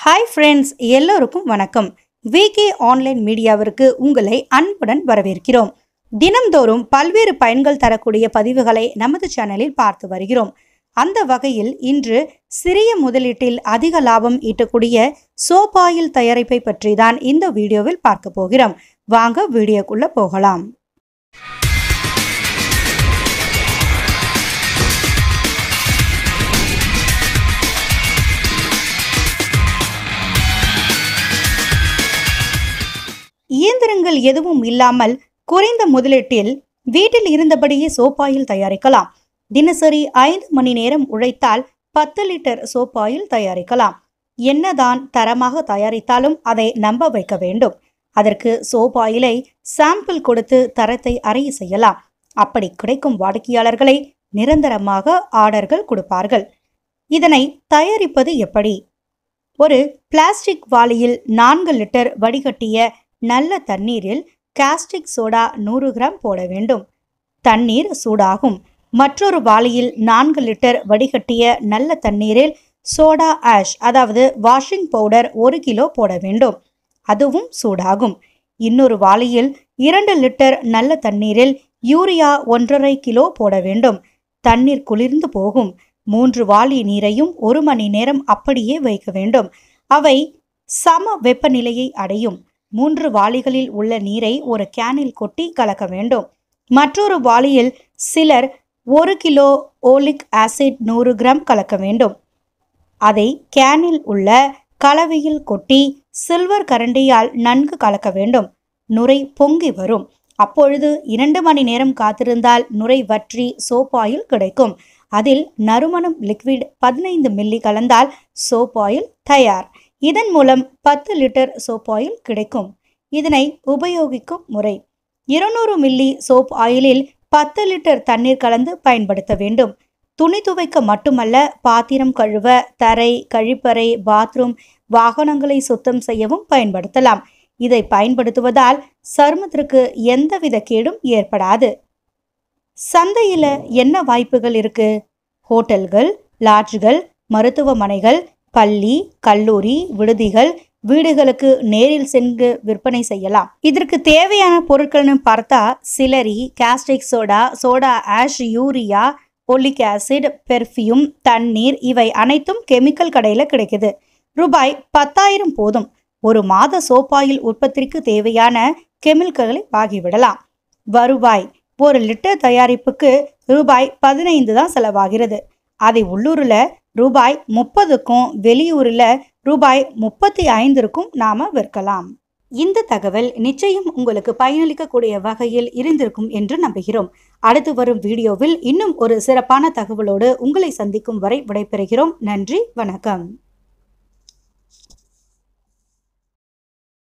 hi friends எல்லோருக்கும் வணக்கம் VK online மீடியாவிற்கு உங்களை அன்புடன் வரவேற்கிறோம் தினம்தோறும் பல்வேறு பயன்கள் தரக்கூடிய பதிவுகளை நமது சேனலில் பார்த்து வருகிறோம் அந்த வகையில் இன்று சிறிய முதலீட்டில் அதிக லாபம் ஈட்டக்கூடிய சோப்பாயில் தயாரிப்பை பற்றி தான் இந்த வீடியோவில் பார்க்க போகிறோம் வாங்க வீடியோக்குள்ள போகலாம் இயந்திரங்கள் எதுவும் இல்லாமல் குறைந்த முதலீட்டில் வீட்டில் இருந்தபடியே சோப்பாயில் தயாரிக்கலாம் தினசரி ஐந்து மணி நேரம் உழைத்தால் பத்து லிட்டர் சோப்பாயில் தயாரிக்கலாம் என்னதான் தரமாக தயாரித்தாலும் அதை நம்ப வைக்க வேண்டும் அதற்கு சோப்பாயிலை சாம்பிள் கொடுத்து தரத்தை அறிய செய்யலாம் அப்படி கிடைக்கும் வாடிக்கையாளர்களை நிரந்தரமாக ஆர்டர்கள் கொடுப்பார்கள் இதனை தயாரிப்பது எப்படி ஒரு பிளாஸ்டிக் வாளியில் நான்கு லிட்டர் வடிகட்டிய நல்ல தண்ணீரில் காஸ்டிக் சோடா நூறு கிராம் போட வேண்டும் தண்ணீர் சூடாகும் மற்றொரு வாளியில் நான்கு லிட்டர் வடிகட்டிய நல்ல தண்ணீரில் சோடா ஆஷ் அதாவது வாஷிங் பவுடர் ஒரு கிலோ போட வேண்டும் அதுவும் சூடாகும் இன்னொரு வாளியில் இரண்டு லிட்டர் நல்ல தண்ணீரில் யூரியா ஒன்றரை கிலோ போட வேண்டும் தண்ணீர் குளிர்ந்து போகும் மூன்று வாளி நீரையும் ஒரு மணி நேரம் அப்படியே வைக்க வேண்டும் அவை சம வெப்பநிலையை அடையும் மூன்று வாளிகளில் உள்ள நீரை ஒரு கேனில் கொட்டி கலக்க வேண்டும் மற்றொரு வாளியில் சிலர் ஒரு கிலோ ஓலிக் ஆசிட் நூறு கிராம் கலக்க வேண்டும் அதை கேனில் உள்ள கலவையில் கொட்டி சில்வர் கரண்டியால் நன்கு கலக்க வேண்டும் நுரை பொங்கி வரும் அப்பொழுது இரண்டு மணி நேரம் காத்திருந்தால் நுரை வற்றி சோப்பாயில் கிடைக்கும் அதில் நறுமணம் லிக்விட் பதினைந்து மில்லி கலந்தால் சோப்பாயில் தயார் இதன் மூலம் பத்து லிட்டர் சோப் ஆயில் கிடைக்கும் இதனை உபயோகிக்கும் முறை இருநூறு மில்லி சோப் ஆயிலில் பத்து லிட்டர் தண்ணீர் கலந்து பயன்படுத்த வேண்டும் துணி துவைக்க மட்டுமல்ல பாத்திரம் கழுவ தரை கழிப்பறை பாத்ரூம் வாகனங்களை சுத்தம் செய்யவும் பயன்படுத்தலாம் இதை பயன்படுத்துவதால் சருமத்திற்கு எந்தவித கேடும் ஏற்படாது சந்தையில் என்ன வாய்ப்புகள் இருக்கு ஹோட்டல்கள் லாட்ஜ்கள் மருத்துவமனைகள் பள்ளி கல்லூரி விடுதிகள் வீடுகளுக்கு நேரில் சென்று விற்பனை செய்யலாம் இதற்கு தேவையான பொருட்கள்னு பார்த்தா சிலரி caustic soda soda ash urea oleic acid perfume தண்ணீர் இவை அனைத்தும் கெமிக்கல் கடையில் கிடைக்குது ரூபாய் பத்தாயிரம் போதும் ஒரு மாத சோப்பாயில் உற்பத்திக்கு தேவையான கெமிக்கல்களை வாங்கிவிடலாம் வருவாய் ஒரு லிட்டர் தயாரிப்புக்கு ரூபாய் பதினைந்து தான் செலவாகிறது அதை உள்ளூரில் ரூபாய் முப்பதுக்கும் வெளியூரில் ரூபாய் முப்பத்தி ஐந்திற்கும் நாம விற்கலாம் இந்த தகவல் நிச்சயம் உங்களுக்கு பயனளிக்கக்கூடிய வகையில் இருந்திருக்கும் என்று நம்புகிறோம் அடுத்து வரும் வீடியோவில் இன்னும் ஒரு சிறப்பான தகவலோடு உங்களை சந்திக்கும் வரை விடைபெறுகிறோம் நன்றி வணக்கம்